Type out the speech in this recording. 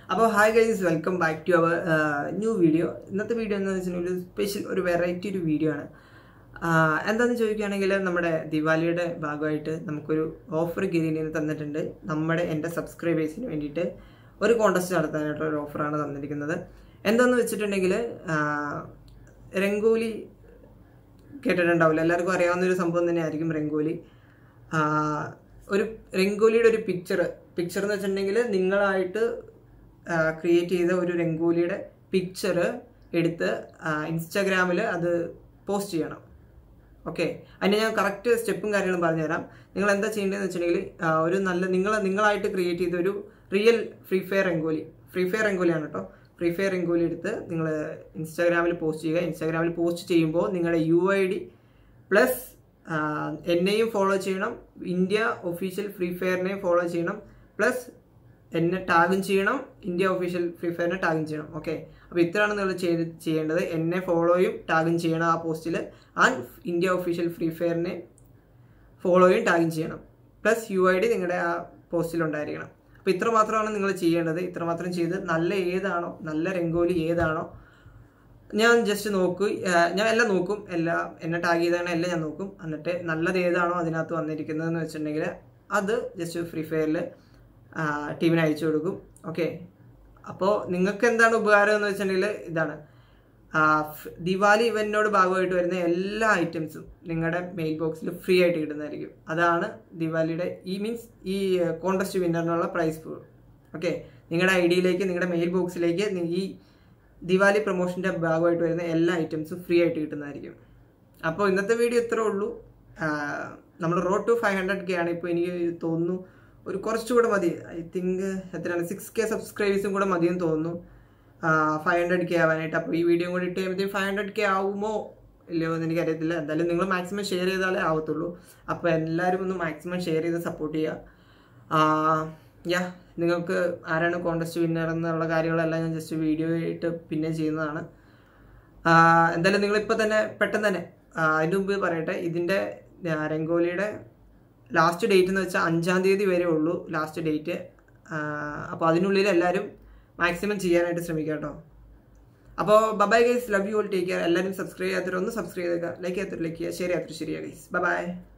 അപ്പോൾ hi guys welcome back to our new video ഇന്നത്തെ video എന്ന് വെച്ചിട്ടുണ്ടെങ്കിൽ ഒരു സ്പെഷ്യൽ ഒരു വെറൈറ്റി ഒരു വീഡിയോ ആണ് ആഹ് എന്താണെന്ന് ചോദിക്കുകയാണെങ്കിൽ നമ്മുടെ ദിവാലിയുടെ ഭാഗമായിട്ട് നമുക്കൊരു ഓഫർ ഗിരീനിന് തന്നിട്ടുണ്ട് നമ്മുടെ എൻ്റെ സബ്സ്ക്രൈബേഴ്സിന് വേണ്ടിയിട്ട് ഒരു കോൺടെസ്റ്റ് നടത്താനായിട്ടുള്ള ഒരു ഓഫറാണ് തന്നിരിക്കുന്നത് എന്താണെന്ന് വെച്ചിട്ടുണ്ടെങ്കിൽ ആഹ് രംഗോലി കേട്ടിട്ടുണ്ടാവില്ല എല്ലാവർക്കും അറിയാവുന്ന ഒരു സംഭവം തന്നെയായിരിക്കും രംഗോലി ആഹ് ഒരു രംഗോലിയുടെ ഒരു പിക്ചർ പിക്ചർ എന്ന് വെച്ചിട്ടുണ്ടെങ്കിൽ നിങ്ങളായിട്ട് ക്രിയേറ്റ് ചെയ്ത ഒരു രംഗോലിയുടെ പിക്ചർ എടുത്ത് ഇൻസ്റ്റാഗ്രാമിൽ അത് പോസ്റ്റ് ചെയ്യണം ഓക്കെ അതിന് ഞാൻ കറക്റ്റ് സ്റ്റെപ്പും കാര്യങ്ങളും പറഞ്ഞുതരാം നിങ്ങൾ എന്താ ചെയ്യേണ്ടതെന്ന് വെച്ചിട്ടുണ്ടെങ്കിൽ ആ, ഒരു നല്ല നിങ്ങൾ നിങ്ങളായിട്ട് ക്രിയേറ്റ് ചെയ്ത ഒരു real free fire rangoli free fire രംഗോലിയാണ് കേട്ടോ ഫ്രീ ഫയർ രംഗോലി എടുത്ത് നിങ്ങൾ ഇൻസ്റ്റാഗ്രാമിൽ പോസ്റ്റ് ചെയ്യുക ഇൻസ്റ്റാഗ്രാമിൽ പോസ്റ്റ് ചെയ്യുമ്പോൾ നിങ്ങളുടെ യു ഐ ഡി പ്ലസ് എന്നെയും ഫോളോ ചെയ്യണം ഇന്ത്യ ഒഫീഷ്യൽ ഫ്രീ ഫയറിനെയും ഫോളോ ചെയ്യണം പ്ലസ് എന്നെ ടാഗും ചെയ്യണം ഇന്ത്യ ഒഫീഷ്യൽ ഫ്രീ ഫയറിനെ ടാഗും ചെയ്യണം ഓക്കെ അപ്പോൾ ഇത്രയാണ് നിങ്ങൾ ചെയ്ത് ചെയ്യേണ്ടത് എന്നെ ഫോളോയും ടാഗും ചെയ്യണം ആ പോസ്റ്റിൽ ആൻഡ് ഇന്ത്യ ഒഫീഷ്യൽ ഫ്രീ ഫയറിനെ ഫോളോയും ടാഗും ചെയ്യണം പ്ലസ് യു ഐ ഡി നിങ്ങളുടെ ആ പോസ്റ്റിൽ ഉണ്ടായിരിക്കണം അപ്പോൾ ഇത്ര മാത്രമാണ് നിങ്ങൾ ചെയ്യേണ്ടത് ഇത്ര മാത്രം ചെയ്ത് നല്ല ഏതാണോ നല്ല രംഗോലി ഏതാണോ ഞാൻ ജസ്റ്റ് നോക്കൂ ആ, ഞാൻ എല്ലാം നോക്കും എല്ലാം എന്നെ ടാഗ് ചെയ്താണ് എല്ലാം ഞാൻ നോക്കും എന്നിട്ട് നല്ലത് ഏതാണോ അതിനകത്ത് വന്നിരിക്കുന്നതെന്ന് വെച്ചിട്ടുണ്ടെങ്കിൽ അത് ജസ്റ്റ് ഫ്രീ ഫയറിൽ ടീമിന് അയച്ചു കൊടുക്കും ഓക്കെ അപ്പോൾ നിങ്ങൾക്ക് എന്താണ് ഉപകാരം എന്ന് വെച്ചിട്ടുണ്ടെങ്കിൽ ഇതാണ് ആ, ഫ്- ദിവാലി ഇവന്റിനോട് ഭാഗമായിട്ട് വരുന്ന എല്ലാ ഐറ്റംസും നിങ്ങളുടെ മെയിൽ ബോക്സിൽ ഫ്രീ ആയിട്ട് കിട്ടുന്നതായിരിക്കും അതാണ് ദിവാലിയുടെ ഈ മീൻസ് ഈ കോൺടെസ്റ്റ് വിന്നറിനുള്ള പ്രൈസ് പൂൾ ഓക്കെ നിങ്ങളുടെ ഐ ഡിയിലേക്ക് നിങ്ങളുടെ മെയിൽ ബോക്സിലേക്ക് നി- ഈ ദിവാലി പ്രൊമോഷൻ്റെ ഭാഗമായിട്ട് വരുന്ന എല്ലാ ഐറ്റംസും ഫ്രീ ആയിട്ട് കിട്ടുന്നതായിരിക്കും അപ്പോൾ ഇന്നത്തെ വീഡിയോ ഇത്രേ ഉള്ളൂ നമ്മൾ road to five hundred K ആണ് ഇപ്പോൾ എനിക്ക് തോന്നുന്നു ഒരു കുറച്ചുകൂടെ മതി ഐ തിങ്ക് എത്രയാണ് സിക്സ് കെ സബ്സ്ക്രൈബേഴ്സും കൂടെ മതിയെന്ന് തോന്നുന്നു ഫൈവ് ഹൺഡ്രഡ് കെ ആവാനായിട്ട് അപ്പോൾ ഈ വീഡിയോ കൂടി ഇട്ട് കഴിയുമ്പോഴത്തേക്കും ഫൈവ് ഹൺഡ്രഡ് കെ ആവുമോ ഇല്ലയോ എന്ന് എനിക്കറിയത്തില്ല എന്തായാലും നിങ്ങൾ മാക്സിമം ഷെയർ ചെയ്താലേ ആവത്തുള്ളൂ അപ്പോൾ എല്ലാവരും ഒന്ന് മാക്സിമം ഷെയർ ചെയ്ത് സപ്പോർട്ട് ചെയ്യുക യാ നിങ്ങൾക്ക് ആരാണ് കോൺടെസ്റ്റ് വിന്നർ എന്നുള്ള കാര്യങ്ങളെല്ലാം ഞാൻ ജസ്റ്റ് വീഡിയോ ആയിട്ട് പിന്നെ ചെയ്യുന്നതാണ് ആ, എന്തായാലും നിങ്ങളിപ്പോൾ തന്നെ പെട്ടെന്ന് തന്നെ ആ, അതിന് മുമ്പ് പറയട്ടെ ഇതിൻ്റെ ആ, രംഗോലിയുടെ ലാസ്റ്റ് ഡേറ്റ് എന്ന് വെച്ചാൽ അഞ്ചാം തീയതി വരെ ഉള്ളൂ ലാസ്റ്റ് ഡേറ്റ് അപ്പോൾ അതിനുള്ളിൽ എല്ലാവരും മാക്സിമം ചെയ്യാനായിട്ട് ശ്രമിക്കുക കേട്ടോ അപ്പോൾ bye bye guys love you all take care എല്ലാവരും സബ്സ്ക്രൈബ് ചെയ്യാത്തവരൊന്ന് സബ്സ്ക്രൈബ് ചെയ്യുക ലൈക്ക് ചെയ്യാത്തവർ ലൈക്ക് ചെയ്യുക ഷെയർ ചെയ്യാത്തവർ ശരിയാ ഗൈസ് ബൈ